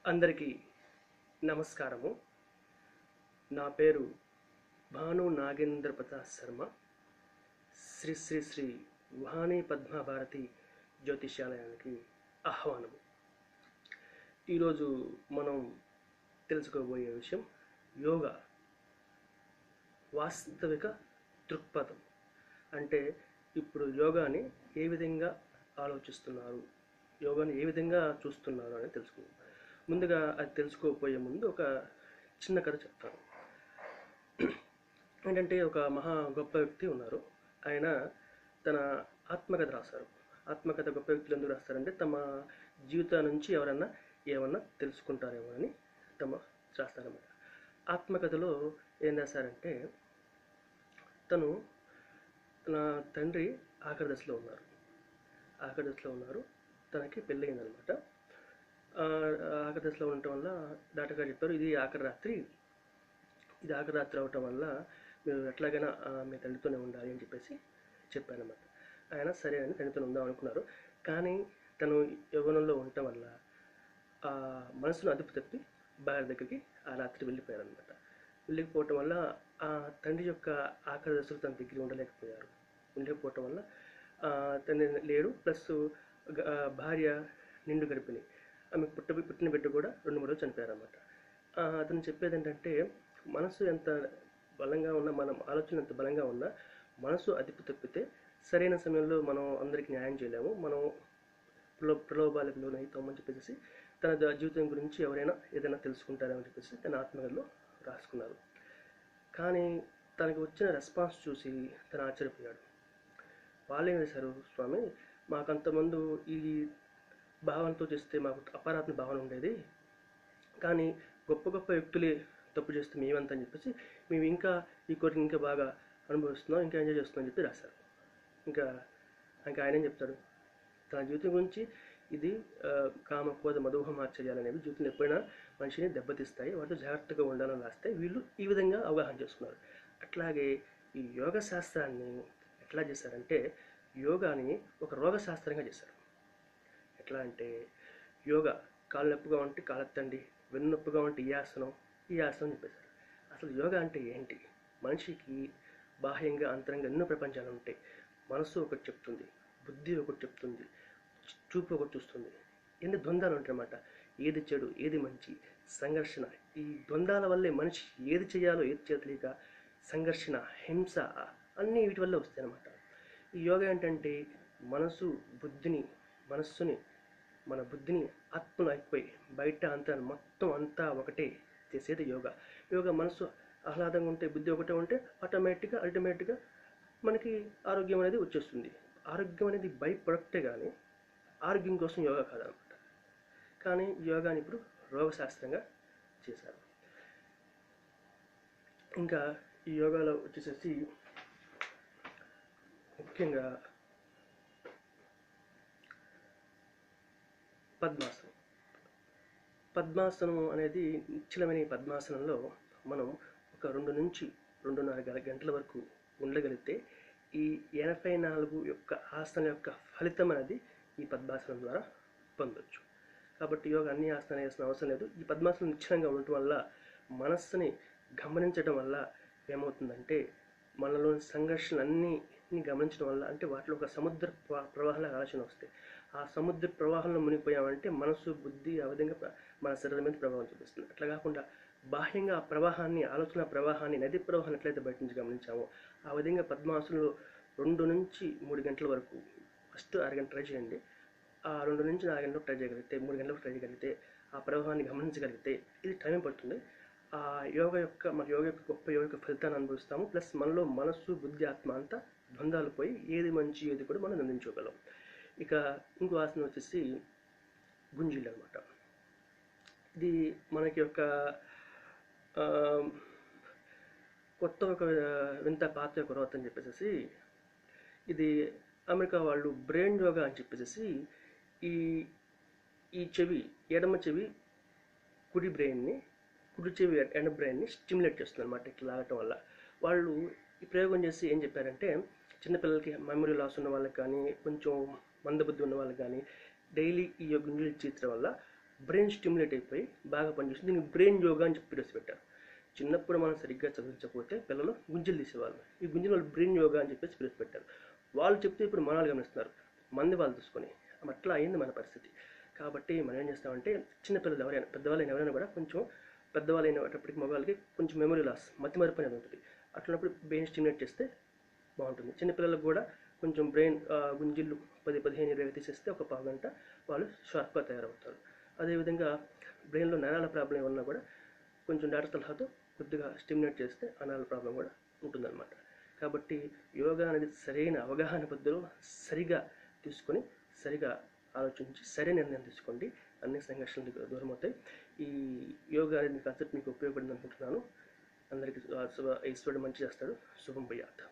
అందరికీ నమస్కారము నా పేరు భాను నాగేంద్ర ప్రసాద్ శర్మ శ్రీ శ్రీ శ్రీ వాణి పద్మాభారతి జ్యోతిష్యాలయానికి ఆహ్వానము ఈరోజు మనం తెలుసుకోబోయే విషయం యోగా వాస్తవిక దృక్పథం అంటే ఇప్పుడు యోగాని ఏ విధంగా ఆలోచిస్తున్నారు యోగాని ఏ విధంగా చూస్తున్నారు అని తెలుసుకుందాం ముందుగా అది తెలుసుకోపోయే ముందు ఒక చిన్న కథ చెప్తాను ఏంటంటే ఒక మహా గొప్ప వ్యక్తి ఉన్నారు ఆయన తన ఆత్మకథ రాశారు ఆత్మకథ గొప్ప వ్యక్తులు ఎందుకు రాస్తారంటే తమ జీవితం నుంచి ఎవరన్నా ఏమన్నా తెలుసుకుంటారేమో అని తమ రాస్తారన్నమాట ఆత్మకథలో ఏం రాశారంటే తను తన తండ్రి ఆఖరి దశలో ఉన్నారు ఆఖరి దశలో ఉన్నారు తనకి పెళ్ళయిందనమాట ఆఖరి దశలో ఉండటం వల్ల డాక్టర్ గారు చెప్పారు ఇది ఆఖరి రాత్రి ఇది ఆఖరి రాత్రి అవటం వల్ల మీరు ఎట్లాగైనా ఆ, మీ తండ్రితోనే ఉండాలి అని చెప్పేసి చెప్పానమాట ఆయన సరే అని తండ్రితో ఉందాం అనుకున్నారు కానీ తను యవ్వనంలో ఉండటం వల్ల ఆ మనసును అదుపు తప్పి భార్య దగ్గరికి ఆ రాత్రి వెళ్ళిపోయారనమాట వెళ్ళిపోవటం వల్ల ఆ తండ్రి యొక్క ఆఖరి దశలు తన దగ్గర ఉండలేకపోయారు ఉండలేకపోవటం వల్ల ఆ, తండ్రి లేడు ప్లస్ గ- ఆ, భార్య నిండు గడిపిని ఆమె పుట్ట పుట్టిన బిడ్డ కూడా రెండు మూడు రోజులు చనిపోయారన్నమాట ఆ, అతను చెప్పేది ఏంటంటే మనసు ఎంత బలంగా ఉన్నా మనం ఆలోచన ఎంత బలంగా ఉన్నా మనసు అదుపు తప్పితే సరైన సమయంలో మనం అందరికీ న్యాయం చేయలేము మనం ప్రలో ప్రలోభాలకు లోనవుతామని చెప్పేసి తన ద- జీవితం గురించి ఎవరైనా ఏదైనా తెలుసుకుంటారని చెప్పేసి తన ఆత్మకథలో రాసుకున్నారు కానీ తనకి వచ్చిన రెస్పాన్స్ చూసి తను ఆశ్చర్యపోయాడు వాళ్ళు ఏం చేశారు స్వామి మాకంతమందు ఈ భావనతో చేస్తే మాకు అపారాత్మ భావన ఉండేది కానీ గొప్ప గొప్ప వ్యక్తులే తప్పు చేస్తే మేమంతా అని చెప్పేసి మేము ఇంకా ఈ కోరిక ఇంకా బాగా అనుభవిస్తున్నాం ఇంకా ఎంజాయ్ చేస్తున్నాం అని చెప్పి రాశారు ఇంకా ఇంకా ఆయన ఏం చెప్తాడు తన జీవితం గురించి ఇది ఆ, కామ క్రోధ మధుహం ఆశ్చర్యాలు అనేవి జీవితంలో ఎప్పుడైనా మనిషిని దెబ్బతీస్తాయి వాటితో జాగ్రత్తగా ఉండాలని రాస్తే వీళ్ళు ఈ విధంగా అవగాహన చేసుకున్నారు అట్లాగే ఈ యోగ శాస్త్రాన్ని ఎట్లా చేశారంటే యోగాని ఒక రోగ శాస్త్రంగా చేశారు ఎట్లా అంటే యోగా కాళ్ళు నొప్పిగా ఉంటే కాలెత్తండి వెన్ను నొప్పిగా ఉంటే ఈ ఆసనం ఈ ఆసనం అని చెప్పేశారు అసలు యోగా అంటే ఏంటి మనిషికి బాహ్యంగా అంతరంగా ఎన్నో ప్రపంచాలు ఉంటాయి మనసు ఒకటి చెప్తుంది బుద్ధి ఒకటి చెప్తుంది చూపు ఒకటి చూస్తుంది ఎన్ని ద్వంద్వాలు ఉంటాయన్నమాట ఏది చెడు ఏది మంచి సంఘర్షణ ఈ ద్వంద్వాల వల్లే మనిషి ఏది చేయాలో ఏది చేయలేక సంఘర్షణ హింస అన్నీ వీటి వల్ల వస్తాయి అన్నమాట ఈ యోగా ఏంటంటే మనసు బుద్ధిని మనస్సుని మన బుద్ధిని ఆత్మను అయిపోయి బయట అంతా మొత్తం అంతా ఒకటే చేసేది యోగా యోగా మనసు ఆహ్లాదంగా ఉంటే బుద్ధి ఒకటే ఉంటే ఆటోమేటిక్గా అల్టిమేట్గా మనకి ఆరోగ్యం అనేది వచ్చేస్తుంది ఆరోగ్యం అనేది బై ప్రొడక్టే కానీ ఆరోగ్యం కోసం యోగా కాదనమాట కానీ యోగాని ఇప్పుడు రోగశాస్త్రంగా చేశారు ఇంకా ఈ యోగాలో వచ్చేసేసి ముఖ్యంగా పద్మాసనం పద్మాసనం అనేది నిశ్చలమైన ఈ పద్మాసనంలో మనం ఒక రెండు నుంచి రెండున్నర గల- గంటల వరకు ఉండగలిగితే ఈ ఎనభై నాలుగు యొక్క ఆసనం యొక్క ఫలితం అనేది ఈ పద్మాసనం ద్వారా పొందొచ్చు కాబట్టి యోగా అన్ని ఆసనాలు వేసిన అవసరం లేదు ఈ పద్మాసనం నిశ్చలంగా ఉండటం వల్ల మనస్సుని గమనించడం వల్ల ఏమవుతుందంటే మనలోని సంఘర్షణలన్నీ గమనించడం వల్ల అంటే వాటిలో ఒక సముద్ర ప్ర- ప్రవాహంలో ఆలోచన వస్తాయి ఆ సముద్ర ప్రవాహంలో మునిగిపోయామంటే మనసు బుద్ధి ఆ విధంగా ప్ర- మన శరీరం మీద ప్రభావం చూపిస్తుంది అట్లా కాకుండా బాహ్యంగా ఆ ప్రవాహాన్ని ఆలోచన ప్రవాహాన్ని నది ప్రవాహాన్ని ఎట్లయితే బయట నుంచి గమనించామో ఆ విధంగా పద్మాసనంలో రెండు నుంచి మూడు గంటల వరకు ఫస్ట్ అరగంట ట్రై చేయండి ఆ రెండు నుంచి నాలుగు గంటలకు ట్రై చేయగలిగితే మూడు గంటలకు ట్రై చేయగలిగితే ఆ ప్రవాహాన్ని గమనించగలిగితే ఇది టైం పడుతుంది ఆ యోగ యొక్క మన యోగ యొక్క గొప్ప యోగ యొక్క ఫలితాన్ని అనుభవిస్తాము ప్లస్ మనలో మనస్సు బుద్ధి ఆత్మ అంతా ద్వంద్వాలు పోయి ఏది మంచి ఏది కూడా మనం నిర్ణయించుకోగలం ఇక ఇంకో ఆసనం వచ్చేసి గుంజీలు అనమాట ఇది మనకి ఒక ఆ, కొత్త ఒక వింత పాత యొక్క రోత అని చెప్పేసి ఇది అమెరికా వాళ్ళు బ్రెయిన్ యోగా అని చెప్పేసి ఈ ఈ చెవి ఎడమ చెవి కుడి బ్రెయిన్ని కుడి చెవి ఎడ- ఎడమ బ్రెయిన్ని స్టిమ్యులేట్ చేస్తుంది అనమాట ఇట్లా లాగటం వల్ల వాళ్ళు ఈ ప్రయోగం చేసి ఏం చెప్పారంటే చిన్నపిల్లలకి మెమరీ లాస్ ఉన్న వాళ్ళకి కానీ కొంచెం మందబుద్ధి ఉన్న వాళ్ళకి కానీ డైలీ ఈ గుంజులు చిత్రం వల్ల బ్రెయిన్ స్టిమ్యులేట్ అయిపోయి బాగా పనిచేస్తుంది దీనికి బ్రెయిన్ యోగా అని చెప్పి పేరు పెట్టారు చిన్నప్పుడు మనం సరిగ్గా చదివించకపోతే పిల్లలు గుంజలు తీసేవాళ్ళు ఈ గుంజలు వాళ్ళు బ్రెయిన్ యోగా అని చెప్పేసి పేరు పెట్టారు వాళ్ళు చెప్తే ఇప్పుడు మనల్ని గమనిస్తున్నారు మంది వాళ్ళు చూసుకొని అట్లా అయింది మన పరిస్థితి కాబట్టి మనం ఏం చేస్తామంటే చిన్నపిల్లలు ఎవరైనా పెద్దవాళ్ళైన ఎవరైనా కూడా కొంచెం పెద్దవాళ్ళు అయినప్పటికీ మగవాళ్ళకి కొంచెం మెమరీ లాస్ మతి మరపు అనేది ఉంటుంది అట్లన్నప్పుడు బ్రెయిన్ స్టిమ్యులేట్ చేస్తే బాగుంటుంది చిన్నపిల్లలకు కూడా కొంచెం బ్రెయిన్ గుంజిళ్ళు పది పదిహేను ఇరవై తీసేస్తే ఒక పావు గంట వాళ్ళు షార్ప్గా తయారవుతారు అదేవిధంగా బ్రెయిన్లో నరాల ప్రాబ్లం ఏమన్నా కూడా కొంచెం డాక్టర్ సలహాతో కొద్దిగా స్టిమ్యులేట్ చేస్తే ఆ నరాల ప్రాబ్లం కూడా ఉంటుందన్నమాట కాబట్టి యోగా అనేది సరైన అవగాహన పద్ధతిలో సరిగా తీసుకొని సరిగా ఆలోచించి సరైన నిర్ణయం తీసుకోండి అన్ని సంఘర్షణలు మీకు దూరం అవుతాయి ఈ యోగా అనేది కాన్సెప్ట్ మీకు ఉపయోగపడింది అనుకుంటున్నాను అందరికీ ఆ, శుభ ఈశ్వరుడు మంచి చేస్తాడు శుభం భయాత్